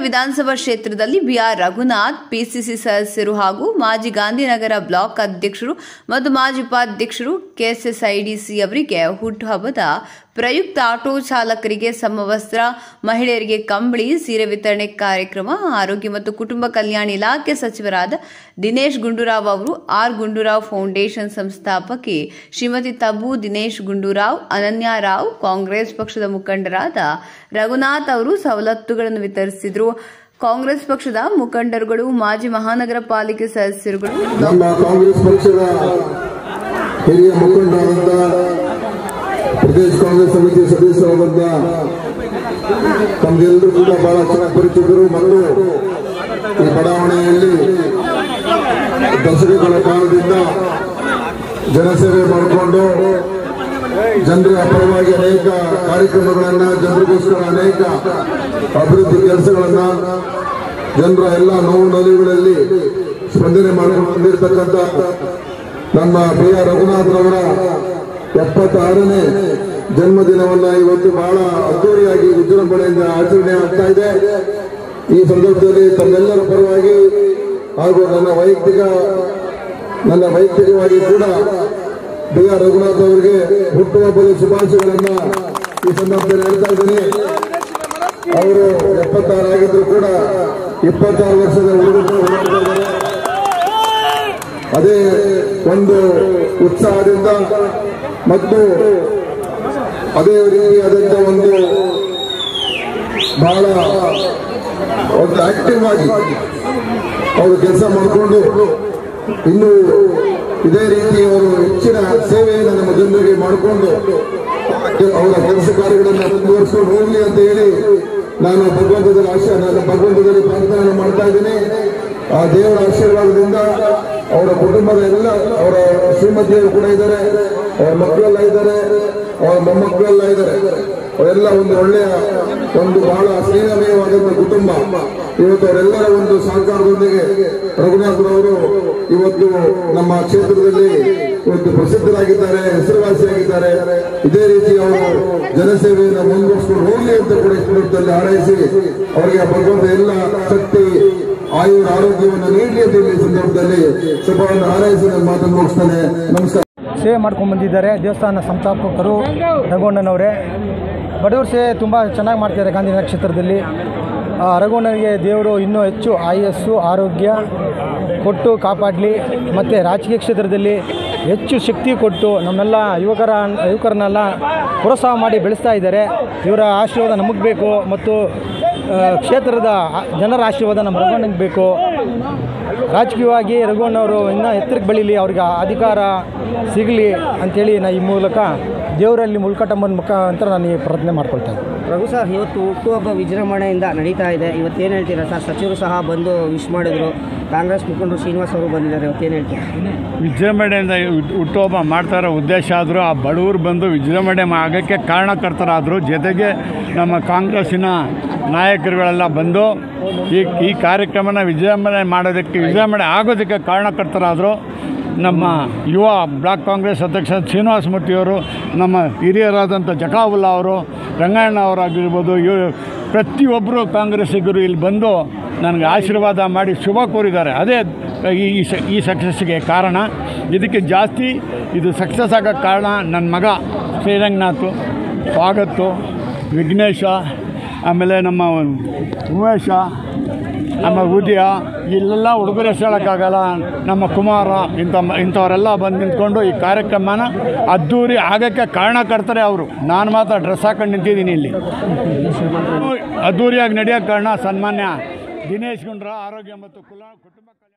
ವಿಧಾನಸಭಾ ಕ್ಷೇತ್ರದಲ್ಲಿ B R Raghunath PCC ಸದಸ್ಯರು ಹಾಗೂ ಮಾಜಿ ಗಾಂಧಿನಗರ ಬ್ಲಾಕ್ ಅಧ್ಯಕ್ಷರು ಮತ್ತು ಮಾಜಿ ಉಪಾಧ್ಯಕ್ಷರು ಕೆಎಸ್ಎಸ್ಐಡಿಸಿ ಅವರಿಗೆ ಹುಟ್ಟುಹಬ್ಬದ ಪ್ರಯುಕ್ತ ಆಟೋ ಚಾಲಕರಿಗೆ ಸಮವಸ್ತ್ರ ಮಹಿಳೆಯರಿಗೆ ಕಂಬಳಿ ಸೀರೆ ವಿತರಣೆ ಕಾರ್ಯಕ್ರಮ ಆರೋಗ್ಯ ಮತ್ತು ಕುಟುಂಬ ಕಲ್ಯಾಣ ಇಲಾಖೆ ಸಚಿವರಾದ ದಿನೇಶ್ ಗುಂಡೂರಾವ್ ಅವರು ಆರ್ ಗುಂಡೂರಾವ್ ಫೌಂಡೇಶನ್ ಸಂಸ್ಥಾಪಕಿ ಶ್ರೀಮತಿ ತಬು ದಿನೇಶ್ ಗುಂಡೂರಾವ್ ಅನನ್ಯ ರಾವ್ ಕಾಂಗ್ರೆಸ್ ಪಕ್ಷದ ಮುಖಂಡರಾದ ರಘುನಾಥ್ ಅವರು ಸವಲತ್ತುಗಳನ್ನು ವಿತರಿಸಿದರು ಕಾಂಗ್ರೆಸ್ ಪಕ್ಷದ ಮುಖಂಡರುಗಳು ಮಾಜಿ ಮಹಾನಗರ ಪಾಲಿಕೆ ಸದಸ್ಯರುಗಳು ನಮ್ಮ ಕಾಂಗ್ರೆಸ್ ಪಕ್ಷದ ಹಿರಿಯ ಮುಖಂಡರಾದಂಥ ಪ್ರದೇಶ ಕಾಂಗ್ರೆಸ್ ಸಮಿತಿ ಸದಸ್ಯರಾದಂಥ ತಮಗೆಲ್ಲರೂ ಕೂಡ ಬಹಳ ಚೆನ್ನಾಗಿ ಪರಿಚಿತರು ಮತ್ತು ಈ ಬಡಾವಣೆಯಲ್ಲಿ ದಶಕಗಳ ಕಾಲದಿಂದ ಜನಸೇವೆ ಮಾಡಿಕೊಂಡು ಜನರ ಪರವಾಗಿ ಅನೇಕ ಕಾರ್ಯಕ್ರಮಗಳನ್ನ ಜನರಿಗೋಸ್ಕರ ಅನೇಕ ಅಭಿವೃದ್ಧಿ ಕೆಲಸಗಳನ್ನ ಜನರ ಎಲ್ಲ ನೋವು ನಲಿಗಳಲ್ಲಿ ಸ್ಪಂದನೆ ಮಾಡಿಕೊಂಡು ಬಂದಿರತಕ್ಕಂಥ ನಮ್ಮ ಬಿ ಆರ್ ರಘುನಾಥ್ರವರ ಎಪ್ಪತ್ತಾರನೇ ಜನ್ಮದಿನವನ್ನ ಇವತ್ತು ಬಹಳ ಅದ್ದೂರಿಯಾಗಿ ವಿಜೃಂಭಣೆಯಿಂದ ಆಚರಣೆ ಆಗ್ತಾ ಇದೆ ಈ ಸಂದರ್ಭದಲ್ಲಿ ತಮ್ಮೆಲ್ಲರ ಪರವಾಗಿ ಹಾಗೂ ನನ್ನ ವೈಯಕ್ತಿಕ ನನ್ನ ವೈಯಕ್ತಿಕವಾಗಿ ಕೂಡ ಬಿ ಆರ್ ರಘುನಾಥ್ ಅವರಿಗೆ ಹುಟ್ಟುಹಬ್ಬದ ಶುಭಾಶಯಗಳನ್ನ ಈ ಸಂದರ್ಭದಲ್ಲಿ ಹೇಳ್ತಾ ಇದ್ದೀನಿ ಅವರು ಎಪ್ಪತ್ತಾರು ಆಗಿದ್ರು ಕೂಡ ಇಪ್ಪತ್ತಾರು ವರ್ಷದ ಹುಡುಗರು ಹುಡುಗರಿದ್ದಾರೆ. ಅದೇ ಒಂದು ಉತ್ಸಾಹದಿಂದ ಮತ್ತು ಅದೇ ರೀತಿಯಾದಂಥ ಒಂದು ಬಹಳ ಒಂದು ಆಕ್ಟಿವ್ ಆಗಿ ಅವರು ಕೆಲಸ ಮಾಡಿಕೊಂಡು ಇನ್ನು ಇದೇ ರೀತಿ ಅವರು ಹೆಚ್ಚಿನ ಸೇವೆಯನ್ನು ನಮ್ಮ ಜನರಿಗೆ ಮಾಡಿಕೊಂಡು ಅವರ ಕೆಲಸ ಕಾರ್ಯಗಳನ್ನು ಮುಂದುವರಿಸಿಕೊಂಡು ಹೋಗ್ಲಿ ಅಂತ ಹೇಳಿ ನಾನು ಭಗವಂತದಲ್ಲಿ ಆಶಯ ನಾನು ಭಗವಂತದಲ್ಲಿ ಪ್ರಾರ್ಥನೆ ಮಾಡ್ತಾ ಇದ್ದೀನಿ ಆ ದೇವರ ಆಶೀರ್ವಾದದಿಂದ ಅವರ ಕುಟುಂಬದ ಎಲ್ಲ ಅವರ ಶ್ರೀಮತಿಯರು ಕೂಡ ಇದ್ದಾರೆ ಅವರ ಮಕ್ಕಳೆಲ್ಲ ಇದ್ದಾರೆ ಅವರ ಮೊಮ್ಮಕ್ಕಳೆಲ್ಲ ಇದ್ದಾರೆ ಅವರೆಲ್ಲ ಒಂದು ಒಳ್ಳೆಯ ಒಂದು ಬಹಳ ಸ್ನೇಹಮಯವಾದಂತಹ ಕುಟುಂಬ ಇವತ್ತು ಅವರೆಲ್ಲರ ಒಂದು ಸಹಕಾರದೊಂದಿಗೆ ರಘುನಾಥರವರು ಇವತ್ತು ನಮ್ಮ ಕ್ಷೇತ್ರದಲ್ಲಿ ಇವತ್ತು ಪ್ರಸಿದ್ಧರಾಗಿದ್ದಾರೆ ಹೆಸರುವಾಸಿಯಾಗಿದ್ದಾರೆ ಇದೇ ರೀತಿ ಅವರು ಜನಸೇವೆಯನ್ನು ಮುಂದುವರಿಸಿಕೊಂಡು ಹೋಗಲಿ ಅಂತ ಕೂಡ ಈ ಸಂದರ್ಭದಲ್ಲಿ ಹಾರೈಸಿ ಅವರಿಗೆ ಆ ಭಗವಂತ ಎಲ್ಲ ಶಕ್ತಿ ಆಯುರ ಆರೋಗ್ಯವನ್ನು ನೀಡಲಿ ಅಂತ ಹೇಳಿ ಈ ಸಂದರ್ಭದಲ್ಲಿ ಶುಭವನ್ನು ಹಾರೈಸಿ ನನ್ನ ಮಾತನ್ನು ಮುಗಿಸ್ತಾನೆ ನಮಸ್ಕಾರ ಸೇವೆ ಮಾಡ್ಕೊಂಡು ಬಂದಿದ್ದಾರೆ ದೇವಸ್ಥಾನ ಸಂಸ್ಥಾಪಕರು ರಘುಣ್ಣನವರೇ ಬಡವ್ರ ಸೇವೆ ತುಂಬ ಚೆನ್ನಾಗಿ ಮಾಡ್ತಿದ್ದಾರೆ ಗಾಂಧಿನಗರ ಕ್ಷೇತ್ರದಲ್ಲಿ ಆ, ರಘುಣ್ಣನಿಗೆ ದೇವರು ಇನ್ನೂ ಹೆಚ್ಚು ಆಯಸ್ಸು ಆರೋಗ್ಯ ಕೊಟ್ಟು ಕಾಪಾಡಲಿ ಮತ್ತು ರಾಜಕೀಯ ಕ್ಷೇತ್ರದಲ್ಲಿ ಹೆಚ್ಚು ಶಕ್ತಿ ಕೊಟ್ಟು ನಮ್ಮೆಲ್ಲ ಯುವಕರ ಯುವಕರನ್ನೆಲ್ಲ ಪ್ರೋತ್ಸಾಹ ಮಾಡಿ ಬೆಳೆಸ್ತಾ ಇದ್ದಾರೆ ಇವರ ಆಶೀರ್ವಾದ ನಮಗೆ ಬೇಕು ಮತ್ತು ಆ, ಕ್ಷೇತ್ರದ ಆ- ಜನರ ಆಶೀರ್ವಾದ ನಮ್ಮ ರಘುಣ್ಣನಿಗೆ ಬೇಕು ರಾಜಕೀಯವಾಗಿ ರಘುವಣ್ಣವರು ಇನ್ನೂ ಎತ್ತರಕ್ಕೆ ಬೆಳೀಲಿ ಅವ್ರಿಗೆ ಅಧಿಕಾರ ಸಿಗಲಿ ಅಂಥೇಳಿ ನಾ ಈ ಮೂಲಕ ದೇವರಲ್ಲಿ ಮುಳ್ಕಟ್ಟಮ್ಮನ ಮುಖಾಂತರ ನಾನು ಈ ಪ್ರಾರ್ಥನೆ ಮಾಡ್ಕೊಳ್ತಾ ಇದ್ದೀನಿ ರಘು ಸರ್ ಇವತ್ತು ಹುಟ್ಟುಹಬ್ಬ ವಿಜೃಂಭಣೆಯಿಂದ ನಡೀತಾ ಇದೆ ಇವತ್ತೇನು ಹೇಳ್ತೀರಾ ಸರ್ ಸಚಿವರು ಸಹ ಬಂದು ವಿಶ್ ಮಾಡಿದರು ಕಾಂಗ್ರೆಸ್ ಮುಖಂಡರು ಶ್ರೀನಿವಾಸ್ ಅವರು ಬಂದಿದ್ದಾರೆ ಇವತ್ತೇನು ಹೇಳ್ತೀರಾ ವಿಜೃಂಭಣೆಯಿಂದ ಹುಟ್- ಹುಟ್ಟುಹಬ್ಬ ಮಾಡ್ತಾ ಇರೋ ಉದ್ದೇಶ ಆದರೂ ಆ ಬಡವರು ಬಂದು ವಿಜೃಂಭಣೆ ಮಾ- ಆಗೋಕ್ಕೆ ಕಾರಣಕರ್ತರಾದರು ಜೊತೆಗೆ ನಮ್ಮ ಕಾಂಗ್ರೆಸ್ಸಿನ ನಾಯಕರುಗಳೆಲ್ಲ ಬಂದು ಈ ಈ ಕಾರ್ಯಕ್ರಮನ ವಿಜೃಂಭಣೆ ಮಾಡೋದಕ್ಕೆ ವಿಜೃಂಭಣೆ ಆಗೋದಕ್ಕೆ ಕಾರಣಕರ್ತರಾದರು ನಮ್ಮ ಯುವ ಬ್ಲಾಕ್ ಕಾಂಗ್ರೆಸ್ ಅಧ್ಯಕ್ಷ ಶ್ರೀನಿವಾಸ ಮೂರ್ತಿಯವರು ನಮ್ಮ ಹಿರಿಯರಾದಂಥ ಜಕಾವುಲ್ಲಾ ಅವರು ರಂಗಣ್ಣ ಅವರಾಗಿರ್ಬೋದು ಇವ್ ಪ್ರತಿಯೊಬ್ಬರು ಕಾಂಗ್ರೆಸ್ಸಿಗರು ಇಲ್ಲಿ ಬಂದು ನನಗೆ ಆಶೀರ್ವಾದ ಮಾಡಿ ಶುಭ ಕೋರಿದ್ದಾರೆ ಅದೇ ಈ ಈ ಸ- ಈ ಸಕ್ಸಸ್ಸಿಗೆ ಕಾರಣ ಇದಕ್ಕೆ ಜಾಸ್ತಿ ಇದು ಸಕ್ಸಸ್ ಆಗೋಕ್ಕೆ ಕಾರಣ ನನ್ನ ಮಗ ಶ್ರೀರಂಗನಾಥ್ ಸ್ವಾಗತ್ತು ವಿಘ್ನೇಶ ಆಮೇಲೆ ನಮ್ಮ ಉಮೇಶ ನಮ್ಮ ಉದಯ ಇಲ್ಲೆಲ್ಲ ಹುಡುಗರು ಹೆಸರು ಹೇಳೋಕ್ಕಾಗಲ್ಲ ನಮ್ಮ ಕುಮಾರ ಇಂಥ ಇಂಥವರೆಲ್ಲ ಬಂದು ನಿಂತ್ಕೊಂಡು ಈ ಕಾರ್ಯಕ್ರಮನ ಅದ್ದೂರಿ ಆಗೋಕ್ಕೆ ಕಾರಣಕರ್ತರೆ ಅವರು ನಾನು ಮಾತ್ರ ಡ್ರೆಸ್ ಹಾಕೊಂಡು ನಿಂತಿದ್ದೀನಿ ಇಲ್ಲಿ ಅದ್ದೂರಿಯಾಗಿ ನಡೆಯೋಕ್ಕೆ ಕಾರಣ ಸನ್ಮಾನ್ಯ ದಿನೇಶ್ ಗುಂಡ್ರ ಆರೋಗ್ಯ ಮತ್ತು ಕುಲ ಕುಟುಂಬ